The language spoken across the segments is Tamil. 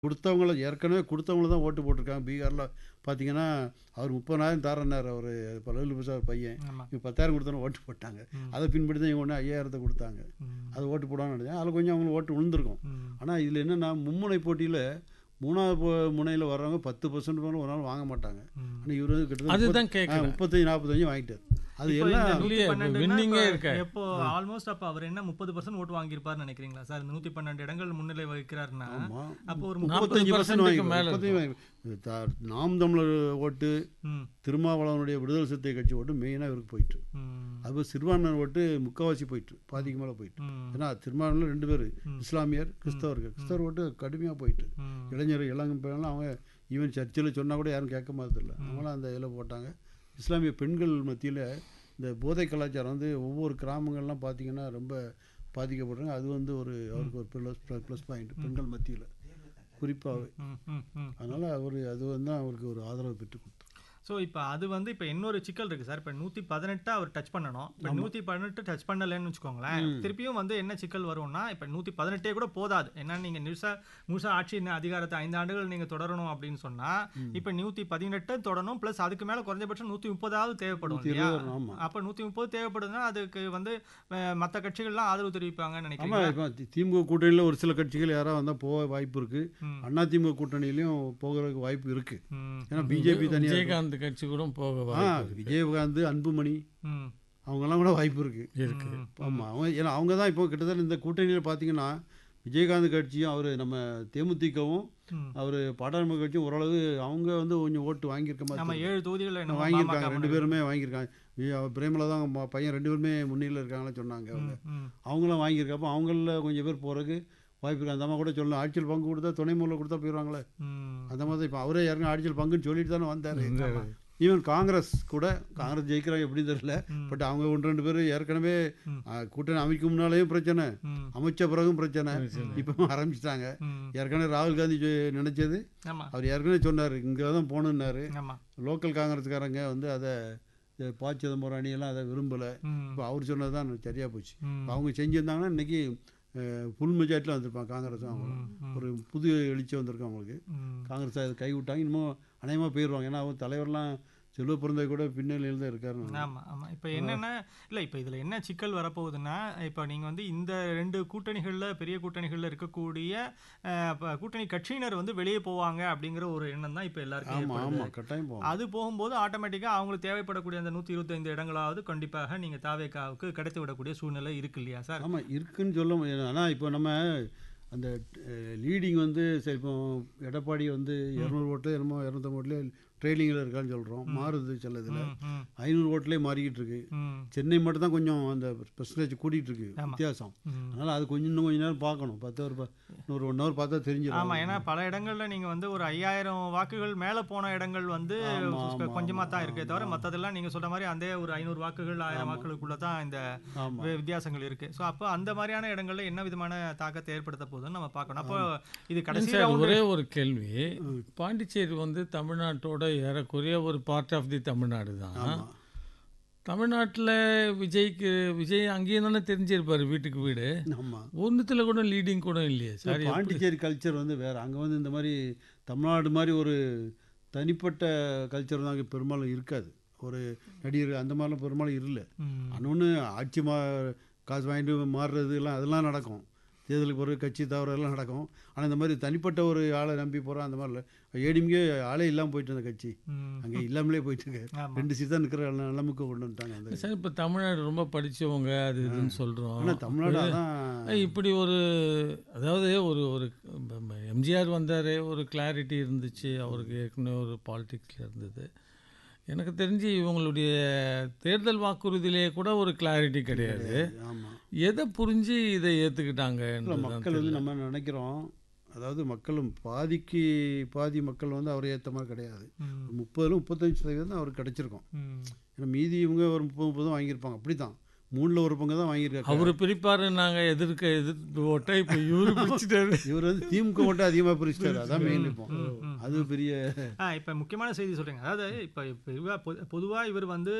கொடுத்தவங்கள ஏற்கனவே கொடுத்தவங்கள தான் ஓட்டு போட்டிருக்காங்க பீகாரில் பார்த்தீங்கன்னா அவர் முப்பதாயிரம் தரேன்னார் அவர் பல்லு பிரசாத் பையன் ஆமா இவங்க பத்தாயிரம் கொடுத்தோன்னு ஓட்டு போட்டாங்க ம். அதை பின்பற்றி தான் இவங்க ஒன்று ஐயாயிரத்தை கொடுத்தாங்க ம். அது ஓட்டு போடான்னு நினைச்சேன் அதில் கொஞ்சம் அவங்களுக்கு ஓட்டு விழுந்திருக்கும் ம். ஆனால் இதில் என்னென்னா மும்முனை போட்டியில் மூணாவது போ- முனையில் வர்றவங்க பத்து பர்சன்ட் மேலே ஒரு நாள் வாங்க மாட்டாங்க ம். ஆனால் இவர் வந்து கிட்டத்தட்ட அதுதான் முப்பத்தி- கேட்குறேன் ஆ, முப்பத்தஞ்சு நாற்பத்தஞ்சு வாங்கிட்டார் அது இப்போ எல்லாம் இந்த நூத்தி இல்லையே, பன்னெண்டுன்னா winning ஏ இப்ப இருக்கே. எப்போ ஆல்மோஸ்ட் அப்ப அவர் என்ன முப்பது பர்சன்ட் ஓட்டு வாங்கியிருப்பாருன்னு நினைக்கிறீங்களா சார் இந்த நூத்தி பன்னெண்டு இடங்கள் முன்னிலை வகிக்கிறாருன்னா ஆமாம் அப்போ ஒரு முப்பத்தஞ்சு பர்சன்ட் 40% வாங்கி மேல முப்பத்தஞ்சு வாங்கி த- நாம் தமிழர் ஓட்டு ம், திருமாவளவனுடைய விடுதலை சிறுத்தை கட்சி ஓட்டு மெயினாக இவருக்கு போயிட்டு ம், அது சிறுபான்மையினர் ஓட்டு முக்கால்வாசி போயிட்டு பாதிக்கு மேலே போயிட்டு ம், ஏன்னா திருமாவளவனில் ரெண்டு பேர் ம். இஸ்லாமியர் கிறிஸ்தவர்கள் கிறிஸ்தவர் ஓட்டு கடுமையாக போயிட்டு ம். இளைஞர் இளங்கம்பெல்லாம் அவங்க ஈவன் சர்ச்சில் சொன்னால் கூட யாரும் கேட்க மாதிரில்ல அவங்களாம் அந்த இதில் போட்டாங்க இஸ்லாமிய பெண்கள் மத்தியில் இந்த போதை கலாச்சாரம் வந்து ஒவ்வொரு கிராமங்கள்லாம் பார்த்தீங்கன்னா ரொம்ப பாதிக்கப்படுறாங்க அது வந்து ஒரு அவருக்கு ஒரு ப்ளஸ் ப்ளஸ் பாயிண்ட் பெண்கள் மத்தியில் குறிப்பாகவே ம், ம், ம். அதனால் அவர் அது வந்து அவருக்கு ஒரு ஆதரவு பெற்று கொடுத்தார் ஸோ இப்போ அது வந்து இப்போ இன்னொரு சிக்கல் இருக்கு சார் இப்போ நூற்றி பதினெட்டு அவர் டச் பண்ணணும் இப்போ நூற்றி பதினெட்டு டச் பண்ணலைன்னு வச்சுக்கோங்களேன் திருப்பியும் வந்து என்ன சிக்கல் வரும்னா இப்போ நூற்றி பதினெட்டே கூட போதாது ஏன்னா நீங்கள் முழுசா முழுசா ஆட்சி என்ன அதிகாரத்தை ஐந்து ஆண்டுகள் நீங்கள் தொடரணும் அப்படின்னு சொன்னால் இப்போ நூற்றி பதினெட்டு தொடரணும் ப்ளஸ் அதுக்கு மேலே குறைஞ்சபட்சம் நூற்றி முப்பதாவது தேவைப்படும் நூற்றி இல்லையா இருபது ஆமாம் அப்போ நூற்றி முப்பது தேவைப்படுதுன்னா அதுக்கு வந்து மற்ற கட்சிகள்லாம் ஆதரவு தெரிவிப்பாங்கன்னு ஆமாம் நினைக்கிறீங்க இப்போ தி- திமுக கூட்டணியில் ஒரு சில கட்சிகள் யாராவது வந்தால் போக வாய்ப்பு இருக்குது ம். அண்ணா திமுக கூட்டணியிலையும் போகிறதுக்கு வாய்ப்பு இருக்குது ம், ஏன்னா பிஜேபி தனியாக விஜயகாந்த் கட்சி கூட போக ஆ வாய்ப்பு விஜயகாந்த் அன்புமணி ம், அவங்கெல்லாம் கூட வாய்ப்பு இருக்குது இருக்கு ம், ஆமாம் அவங்க ஏன்னா அவங்க தான் இப்போ கிட்டத்தட்ட இந்த கூட்டணியில் பார்த்தீங்கன்னா விஜயகாந்த் கட்சியும் அவர் நம்ம தேமுதிகவும் ம். அவர் பாட்டாளி கட்சியும் ஓரளவு அவங்க வந்து கொஞ்சம் ஓட்டு வாங்கியிருக்க நம்ம மாதிரி ஏழு தொகுதிகளில் என்ன வாங்கியிருக்காங்க ரெண்டு பேருமே வாங்கியிருக்காங்க வி- அவர் பிரேமலா தான் அவங்க ம- பையன் ரெண்டு பேருமே முன்னிலையில் இருக்காங்கன்னு சொன்னாங்க அவங்க அவங்களும் வாங்கியிருக்கப்போ அவங்களில் கொஞ்சம் பேர் போகிறதுக்கு வாய்ப்பு இருக்கு அந்த அம்மா கூட சொல்லலாம் ஆட்சியில் பங்கு கொடுத்தா துணை மூலம் கொடுத்தா போயிடுவாங்களே அந்த மாதிரி தான் இப்போ அவரே யாருங்க ஆட்சியில் பங்குன்னு சொல்லிட்டு தானே வந்தார் ஈவன் காங்கிரஸ் கூட காங்கிரஸ் ஜெயிக்கிறாங்க எப்படி தெரியல பட் அவங்க ஒன்று ரெண்டு பேர் ஏற்கனவே ம். ஆ, கூட்டணி அமைக்கும் முன்னாலேயும் பிரச்சனை அமைச்ச பிறகும் பிரச்சனை இப்போ ஆரம்பிச்சிட்டாங்க ஏற்கனவே ராகுல் காந்தி சொ- நினைச்சது ஆமா அவர் ஏற்கனவே சொன்னார் இங்கே தான் போகணுன்னாரு ஆமா லோக்கல் காங்கிரஸ்காரங்க வந்து அதை இந்த ப சிதம்பரம் அணியெல்லாம் அதை விரும்பலை ம், இப்போ அவர் சொன்னது தான் சரியாக போச்சு ம், இப்ப அவங்க செஞ்சிருந்தாங்கன்னா இன்னைக்கு அஹ், ஃபுல் மெஜாரிட்டியில் வந்திருப்பாங்க காங்கிரஸும் அவங்க ம், ம், ஒரு புது எழுச்சி வந்திருக்கு அவங்களுக்கு ம். காங்கிரஸ் அதை கைவிட்டாங்க இன்னமும் அநேகமாக போயிடுவாங்க ஏன்னா அவங்க தலைவர்லாம் செல்வ பிறந்த கூட பின்னணியில் தான் இருக்காரு ஆமா ஆமா இப்போ என்னன்னா இல்ல இப்போ இதுல என்ன சிக்கல் வரப்போகுதுன்னா இப்போ நீங்க வந்து இந்த ரெண்டு கூட்டணிகள்ல பெரிய கூட்டணிகள்ல இருக்கக்கூடிய அஹ், அப்ப கூட்டணி கட்சியினர் வந்து வெளியே போவாங்க அப்படிங்கிற ஒரு எண்ணம் தான் இப்போ எல்லாருக்கும் ஆமாம் ஏற்படுது. ஆமாம் கட்டாயம் போவோம் அது போகும்போது ஆட்டோமேட்டிக்காக அவங்களுக்கு தேவைப்படக்கூடிய அந்த நூற்றி இருபத்தைந்து இடங்களாவது கண்டிப்பாக நீங்கள் தாவேக்காவுக்கு கிடைத்து விடக்கூடிய சூழ்நிலை இருக்கு இல்லையா சார் ஆமாம் இருக்குன்னு சொல்ல முடியாது ஆனால் இப்போ நம்ம அந்த லீடிங் வந்து சரி இப்போ எடப்பாடி வந்து இரநூறு ஓட்டில் என்னமோ இரநூத்தம்பது ஓட்டில் ட்ரெயிலிங்கில் இருக்கான்னு சொல்கிறோம் மாறுது சில இதில் ம், ம், ஐநூறு ஓட்டிலே மாறிக்கிட்டு இருக்கு ம், சென்னை மட்டும் தான் கொஞ்சம் அந்த பெர்சன்டேஜ் கூட்டிகிட்டு இருக்கு ஆமா. வித்தியாசம் ம். அதனால் அது கொஞ்சம் இன்னும் கொஞ்ச நேரம் பார்க்கணும் பத்து ஒரு ப- இன்னொரு ஒன் ஹவர் பார்த்தா தெரிஞ்சிடும் ஆமா ஏன்னா பல இடங்கள்ல நீங்க வந்து ஒரு ஐயாயிரம் வாக்குகள் மேல போன இடங்கள் வந்து ஆமா, ஆமா, கொஞ்சமா தான் ஆமா, இருக்கே தவிர மத்ததெல்லாம் நீங்க சொல்ற மாதிரி அந்த ஒரு ஐநூறு வாக்குகள் ஆயிரம் வாக்குகளுக்குள்ள தான் இந்த ஆமாம் வி- வித்தியாசங்கள் இருக்கு ஸோ அப்போ அந்த மாதிரியான இடங்கள்ல என்ன விதமான தாக்கத்தை ஏற்படுத்த போகுதுன்னு நம்ம பார்க்கணும் அப்போ இது கடைசி சார் round- ஒரே ஒரு கேள்வி பாண்டிச்சேரி வந்து தமிழ்நாட்டோட ஏறக்குறைய ஒரு பார்ட் ஆஃப் தி தமிழ்நாடு தான் ஆமாம் தமிழ்நாட்டில் விஜய்க்கு விஜய் அங்கேயும் தானே தெரிஞ்சிருப்பாரு வீட்டுக்கு வீடு ஆமாம் ஒன்றுத்தில் கூட லீடிங் கூட இல்லையே சார் பாண்டிச்சேரி கல்ச்சர் வந்து வேறு அங்கே வந்து இந்த மாதிரி தமிழ்நாடு மாதிரி ஒரு தனிப்பட்ட கல்ச்சர் தான் அங்கே பெரும்பாலும் இருக்காது ஒரு நடிகர் அந்த மாதிரிலாம் பெரும்பாலும் இல்லை ம், இன்னொன்று ஆட்சி மா காசு வாங்கிட்டு மாறுறது எல்லாம் அதெல்லாம் நடக்கும் தேர்தலுக்கு பிறகு கட்சி தவறு எல்லாம் நடக்கும் ஆனால் இந்த மாதிரி தனிப்பட்ட ஒரு ஆளை நம்பி போகிறோம் அந்த மாதிரி இல்லை ஏடிஎம்கே ஆளே இல்லாமல் போயிட்டு இருந்த கட்சி ம், அங்கே இல்லாமலே போயிட்டு இருக்கு ஆமா. ரெண்டு சீட் தான் நிற்கிற நிலைமைக்கு கொண்டு வந்துட்டாங்க அந்த சார் இப்போ தமிழ்நாடு ரொம்ப படிச்சவங்க அது இதுன்னு சொல்கிறோம் ஆனால் தமிழ்நாடு அதான் இப்படி ஒரு அதாவது ஒரு ஒரு எம்ஜிஆர் வந்தார் ஒரு கிளாரிட்டி இருந்துச்சு அவருக்கு ஏற்கனவே ஒரு பாலிடிக்ஸில் இருந்தது எனக்கு தெரிஞ்சு இவங்களுடைய தேர்தல் வாக்குறுதியிலே கூட ஒரு கிளாரிட்டி கிடையாது ஆமாம் எதை புரிஞ்சு இதை இல்லை ஏற்றுக்கிட்டாங்க மக்கள் வந்து நம்ம நினைக்கிறோம் அதாவது மக்களும் பாதிக்கு பாதி மக்கள் வந்து அவரை ஏற்ற மாதிரி கிடையாது ம், முப்பதுல முப்பத்தஞ்சு சதவீதம் தான் அவருக்கு கிடைச்சிருக்கும் ம். ஏன்னா மீதி இவங்க ஒரு முப்பது முப்பது தான் வாங்கியிருப்பாங்க அப்படி தான் மூணில் ஒரு பங்கு தான் வாங்கியிருக்காங்க அவர் பிரிப்பாரு நாங்கள் எதிர்க்க எதிர்த்து ஓட்ட இப்போ இவரு பிரிச்சுட்டாரு இவர் வந்து திமுக மட்டும் அதிகமாக பிரிச்சிட்டாரு அதான் மெயின் இப்போ அது பெரிய ஆ இப்போ முக்கியமான செய்தி சொல்றீங்க அதாவது இப்போ இப்போ பொதுவாக இவர் வந்து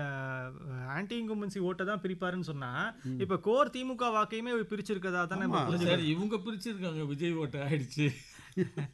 ஆன்டி இன்கும்பன்சி ஓட்டை தான் பிரிப்பாருன்னு சொன்னா இப்போ கோர் திமுக வாக்கையுமே இவர் பிரிச்சிருக்கதா தானே நம்ம ஆமா. புரிஞ்சுக்கணும். சார் இவங்க பிரிச்சிருக்காங்க விஜய் ஓட்ட ஆயிடுச்சு